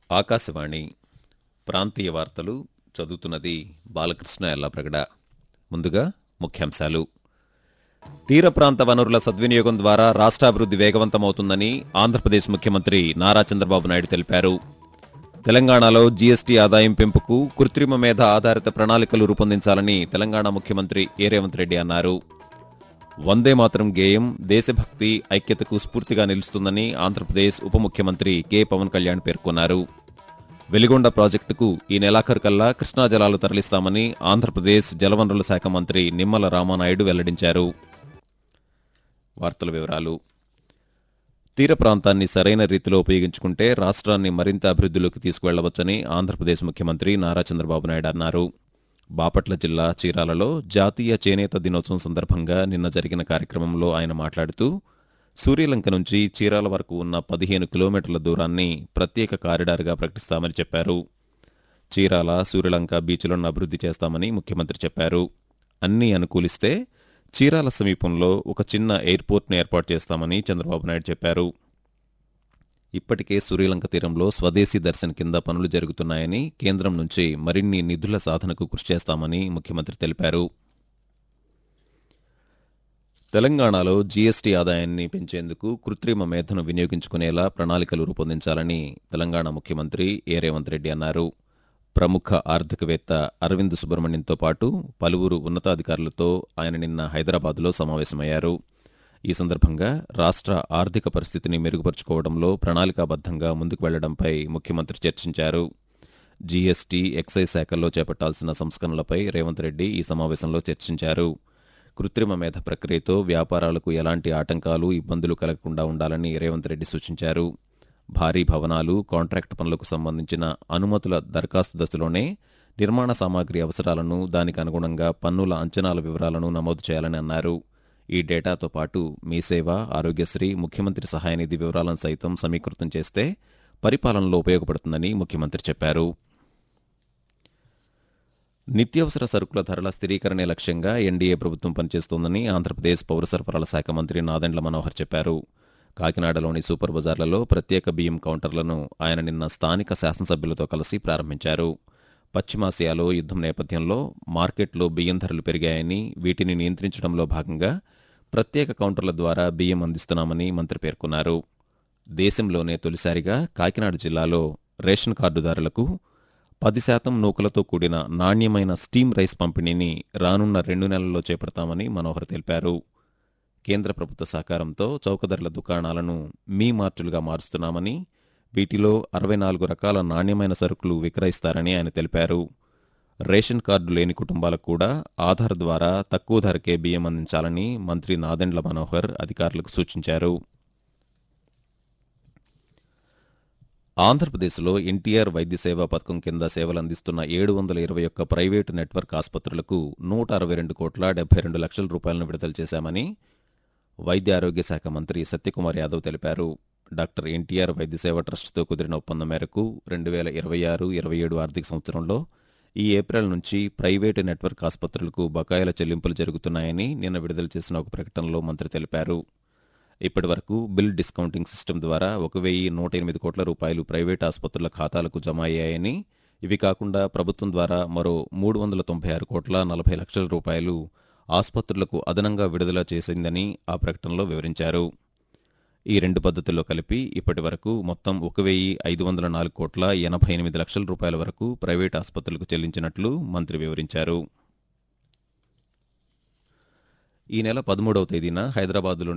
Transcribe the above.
ఆకాశవాణి ప్రాంతీయ వార్తలు చదువుతున్నది బాలకృష్ణ ఎల్లప్రగడ ముందుగా ముఖ్యాంశాలు తీర ప్రాంత వనరుల సద్వినియోగం ద్వారా రాష్ట్రాభివృద్ధి వేగవంతమవుతుందని ఆంధ్రప్రదేశ్ ముఖ్యమంత్రి నారా చంద్రబాబు నాయుడు తెలిపారు తెలంగాణలో జీఎస్టీ ఆదాయం పెంపుకు కృత్రిమ మేధ ఆధారిత ప్రణాళికలు రూపొందించాలని తెలంగాణ ముఖ్యమంత్రి ఏ రేవంత్ రెడ్డి అన్నారు వందే మాతరం గేయం దేశభక్తి ఐక్యతకు స్ఫూర్తిగా నిలుస్తుందని ఆంధ్రప్రదేశ్ ఉప ముఖ్యమంత్రి కె పవన్ కళ్యాణ్ పేర్కొన్నారు వెలిగొండ ప్రాజెక్టుకు ఈ నెలాఖరు కల్లా కృష్ణా జలాలు తరలిస్తామని ఆంధ్రప్రదేశ్ జలవనరుల శాఖ మంత్రి నిమ్మల రామానాయుడు వెల్లడించారు వార్తల వివరాలు తీర ప్రాంతాన్ని సరైన రీతిలో ఉపయోగించుకుంటే రాష్ట్రాన్ని మరింత అభివృద్ధిలోకి తీసుకువెళ్లవచ్చని ఆంధ్రప్రదేశ్ ముఖ్యమంత్రి నారా చంద్రబాబు నాయుడు అన్నారు బాపట్ల జిల్లా చీరాలలో జాతీయ చేనేత దినోత్సవం సందర్భంగా నిన్న జరిగిన కార్యక్రమంలో ఆయన మాట్లాడుతూ సూర్యలంక నుంచి చీరాల వరకు ఉన్న పదిహేను కిలోమీటర్ల దూరాన్ని ప్రత్యేక కారిడార్గా ప్రకటిస్తామని చెప్పారు చీరాల సూర్యలంక బీచ్లను అభివృద్ధి చేస్తామని ముఖ్యమంత్రి చెప్పారు అన్నీ అనుకూలిస్తే చీరాల సమీపంలో ఒక చిన్న ఎయిర్పోర్ట్ను ఏర్పాటు చేస్తామని చంద్రబాబు నాయుడు చెప్పారు ఇప్పటికే సూర్యలంక తీరంలో స్వదేశీ దర్శన్ కింద పనులు జరుగుతున్నాయని కేంద్రం నుంచి మరిన్ని నిధుల సాధనకు కృషి చేస్తామని ముఖ్యమంత్రి తెలిపారు తెలంగాణలో జీఎస్టీ ఆదాయాన్ని పెంచేందుకు కృత్రిమ మేధను వినియోగించుకునేలా ప్రణాళికలు రూపొందించాలని తెలంగాణ ముఖ్యమంత్రి ఏ రేవంత్ రెడ్డి అన్నారు ప్రముఖ ఆర్థికవేత్త అరవింద్ సుబ్రహ్మణ్యంతో పాటు పలువురు ఉన్నతాధికారులతో ఆయన నిన్న హైదరాబాద్లో సమావేశమయ్యారు ఈ సందర్భంగా రాష్ట్ర ఆర్థిక పరిస్థితిని మెరుగుపరుచుకోవడంలో ప్రణాళికాబద్ధంగా ముందుకు వెళ్లడంపై ముఖ్యమంత్రి చర్చించారు జీఎస్టీ ఎక్సైజ్ శాఖల్లో చేపట్టాల్సిన సంస్కరణలపై రేవంత్ రెడ్డి ఈ సమావేశంలో చర్చించారు కృత్రిమ మేధ ప్రక్రియతో వ్యాపారాలకు ఎలాంటి ఆటంకాలు ఇబ్బందులు కలగకుండా ఉండాలని రేవంత్ రెడ్డి సూచించారు భారీ భవనాలు కాంట్రాక్ట్ పనులకు సంబంధించిన అనుమతుల దరఖాస్తు దశలోనే నిర్మాణ సామాగ్రి అవసరాలను దానికి అనుగుణంగా పన్నుల అంచనాల వివరాలను నమోదు చేయాలని అన్నారు ఈ డేటాతో పాటు మీ సేవ ఆరోగ్యశ్రీ ముఖ్యమంత్రి సహాయనిధి వివరాలను సైతం సమీకృతం చేస్తే పరిపాలనలో ఉపయోగపడుతుందని ముఖ్యమంత్రి చెప్పారు నిత్యావసర సరుకుల ధరల స్థిరీకరణే లక్ష్యంగా ఎన్డీఏ ప్రభుత్వం పనిచేస్తోందని ఆంధ్రప్రదేశ్ పౌర సరఫరాల శాఖ మంత్రి నాదెండ్ల మనోహర్ చెప్పారు కాకినాడలోని సూపర్ బజార్లలో ప్రత్యేక బియ్యం కౌంటర్లను ఆయన నిన్న స్థానిక శాసనసభ్యులతో కలిసి ప్రారంభించారు పశ్చిమాసియాలో యుద్ధం నేపథ్యంలో మార్కెట్లో బియ్యం ధరలు పెరిగాయని వీటిని నియంత్రించడంలో భాగంగా ప్రత్యేక కౌంటర్ల ద్వారా బియ్యం అందిస్తున్నామని మంత్రి పేర్కొన్నారు దేశంలోనే తొలిసారిగా కాకినాడ జిల్లాలో రేషన్ కార్డుదారులకు పది శాతం నూకలతో కూడిన నాణ్యమైన స్టీమ్ రైస్ పంపిణీని రానున్న రెండు నెలల్లో చేపడతామని మనోహర్ తెలిపారు కేంద్ర ప్రభుత్వ సహకారంతో చౌకధరల దుకాణాలను మీ మార్చులుగా మారుస్తున్నామని వీటిలో అరవై నాలుగు రకాల నాణ్యమైన సరుకులు విక్రయిస్తారని ఆయన తెలిపారు రేషన్ కార్డు లేని కుటుంబాలకు కూడా ఆధార్ ద్వారా తక్కువ ధరకే బియ్యం అందించాలని మంత్రి నాదెండ్ల మనోహర్ అధికారులకు సూచించారు ఆంధ్రప్రదేశ్లో ఎన్టీఆర్ వైద్య సేవా పథకం కింద సేవలందిస్తున్న ఏడు వందల ఇరవై ఒక్క ప్రైవేటు నెట్వర్క్ ఆసుపత్రులకు నూట అరవై రెండు కోట్ల డెబ్బై రెండు లక్షల రూపాయలను విడుదల చేశామని వైద్య ఆరోగ్య శాఖ మంత్రి సత్యకుమార్ యాదవ్ తెలిపారు డాక్టర్ ఎన్టీఆర్ వైద్య సేవ ట్రస్టుతో కుదిరిన ఒప్పందం మేరకు రెండు వేల ఇరవై ఆరు ఇరవై ఏడు ఆర్థిక సంవత్సరంలో ఈ ఏప్రిల్ నుంచి ప్రైవేటు నెట్వర్క్ ఆసుపత్రులకు బకాయిల చెల్లింపులు జరుగుతున్నాయని నిన్న విడుదల చేసిన ఒక ప్రకటనలో మంత్రి తెలిపారు ఇప్పటి వరకు బిల్ డిస్కౌంటింగ్ సిస్టమ్ ద్వారా ఒక వెయ్యి నూట ఎనిమిది కోట్ల రూపాయలు ప్రైవేట్ ఆసుపత్రుల ఖాతాలకు జమ అయ్యాయని ఇవి కాకుండా ప్రభుత్వం ద్వారా మరో మూడు వందల తొంభై ఆరు కోట్ల నలభై లక్షల రూపాయలు ఆసుపత్రులకు అదనంగా విడుదల చేసిందని ఆ ప్రకటనలో వివరించారు ఈ రెండు పద్ధతుల్లో కలిపి ఇప్పటి వరకు మొత్తం ఒక వెయ్యి ఐదు వందల నాలుగు కోట్ల ఎనభై ఎనిమిది లక్షల రూపాయల వరకు ప్రైవేట్ ఆసుపత్రులకు చెల్లించినట్లు మంత్రి వివరించారు ఈ నెల పదమూడవ తేదీన హైదరాబాద్లోని